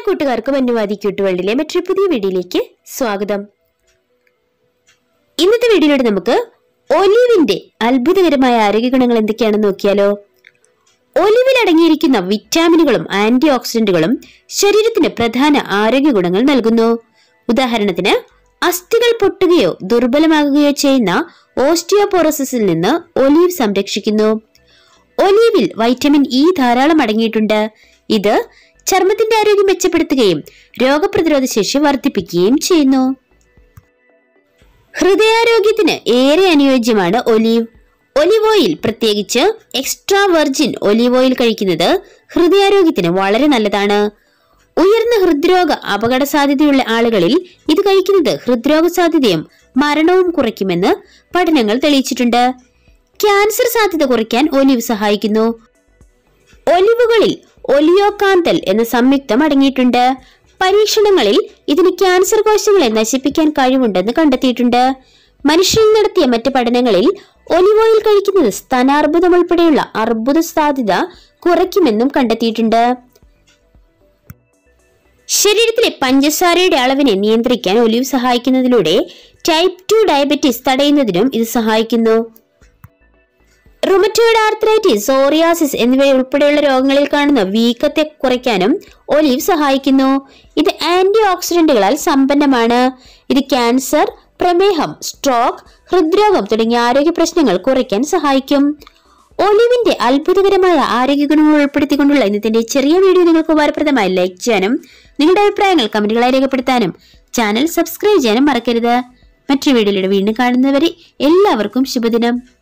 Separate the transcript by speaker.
Speaker 1: കൂട്ടുകാർക്കും അന്യവാദി ക്യൂട്ടുവേൾഡിലെ മറ്റൊരു പുതിയ വീഡിയോയിലേക്ക് സ്വാഗതം ഇന്നത്തെ വീഡിയോയിലൂടെ നമുക്ക് ഒലിവിന്റെ അത്ഭുതകരമായ ആരോഗ്യ ഗുണങ്ങൾ എന്തൊക്കെയാണെന്ന് നോക്കിയാലോ ഒലിവിൽ അടങ്ങിയിരിക്കുന്ന വിറ്റാമിനുകളും ആന്റി ഓക്സിഡന്റുകളും ശരീരത്തിന് പ്രധാന ആരോഗ്യ ഗുണങ്ങൾ നൽകുന്നു ഉദാഹരണത്തിന് അസ്ഥികൾ പൊട്ടുകയോ ദുർബലമാകുകയോ ചെയ്യുന്ന ഓസ്റ്റിയോപോറോസിസിൽ നിന്ന് ഒലീവ് സംരക്ഷിക്കുന്നു ഒലീവിൽ വൈറ്റമിൻ ഇ ധാരാളം അടങ്ങിയിട്ടുണ്ട് ഇത് ചർമ്മത്തിന്റെ ആരോഗ്യം മെച്ചപ്പെടുത്തുകയും രോഗപ്രതിരോധ ശേഷി വർദ്ധിപ്പിക്കുകയും ചെയ്യുന്നു ഹൃദയാരോഗ്യത്തിന് ഏറെ അനുയോജ്യമാണ് ഒലീവ് ഒലിവ് ഓയിൽ പ്രത്യേകിച്ച് എക്സ്ട്രാ വെർജിൻ ഒലിവ് ഓയിൽ കഴിക്കുന്നത് ഹൃദയാരോഗ്യത്തിന് വളരെ നല്ലതാണ് ഉയർന്ന ഹൃദ്രോഗ അപകട സാധ്യതയുള്ള ആളുകളിൽ ഇത് കഴിക്കുന്നത് ഹൃദ്രോഗ സാധ്യതയും മരണവും കുറയ്ക്കുമെന്ന് പഠനങ്ങൾ തെളിയിച്ചിട്ടുണ്ട് ക്യാൻസർ സാധ്യത കുറയ്ക്കാൻ ഒലിവ് സഹായിക്കുന്നു ഒലിവുകളിൽ ഒലിയോകാന്തൽ എന്ന സംയുക്തം അടങ്ങിയിട്ടുണ്ട് പരീക്ഷണങ്ങളിൽ ഇതിന് ക്യാൻസർ കോശങ്ങളെ നശിപ്പിക്കാൻ കഴിവുണ്ടെന്ന് കണ്ടെത്തിയിട്ടുണ്ട് മനുഷ്യരിൽ നടത്തിയ മറ്റ് പഠനങ്ങളിൽ ഒലിവ് ഓയിൽ കഴിക്കുന്നത് സ്തനാർബുദം ഉൾപ്പെടെയുള്ള അർബുദ സാധ്യത കുറയ്ക്കുമെന്നും കണ്ടെത്തിയിട്ടുണ്ട് ശരീരത്തിലെ പഞ്ചസാരയുടെ അളവിനെ നിയന്ത്രിക്കാൻ ഒലിവ് സഹായിക്കുന്നതിലൂടെ ടൈപ്പ് ടു ഡയബറ്റീസ് തടയുന്നതിനും ഇത് സഹായിക്കുന്നു റുമറ്റോയിഡ് ആർത്രൈറ്റിസ് സോറിയാസിസ് എന്നിവ ഉൾപ്പെടെയുള്ള രോഗങ്ങളിൽ കാണുന്ന വീക്കത്തെ കുറയ്ക്കാനും ഒലീവ് സഹായിക്കുന്നു ഇത് ആന്റി ഓക്സിഡന്റുകളാൽ സമ്പന്നമാണ് ഇത് ക്യാൻസർ പ്രമേഹം സ്ട്രോക്ക് ഹൃദ്രോഗം തുടങ്ങിയ ആരോഗ്യ പ്രശ്നങ്ങൾ കുറയ്ക്കാൻ സഹായിക്കും ഒലിവിന്റെ അത്ഭുതകരമായ ആരോഗ്യ ഗുണങ്ങൾ ഉൾപ്പെടുത്തിക്കൊണ്ടുള്ള ഇന്നത്തെ ചെറിയ വീഡിയോ നിങ്ങൾക്ക് ഉപകാരപ്രദമായി ലൈക്ക് ചെയ്യാനും നിങ്ങളുടെ അഭിപ്രായങ്ങൾ കമന്റുകളായി രേഖപ്പെടുത്താനും ചാനൽ സബ്സ്ക്രൈബ് ചെയ്യാനും മറക്കരുത് മറ്റൊരു വീഡിയോയിലൂടെ വീണ്ടും കാണുന്നവരെ എല്ലാവർക്കും ശുഭദിനം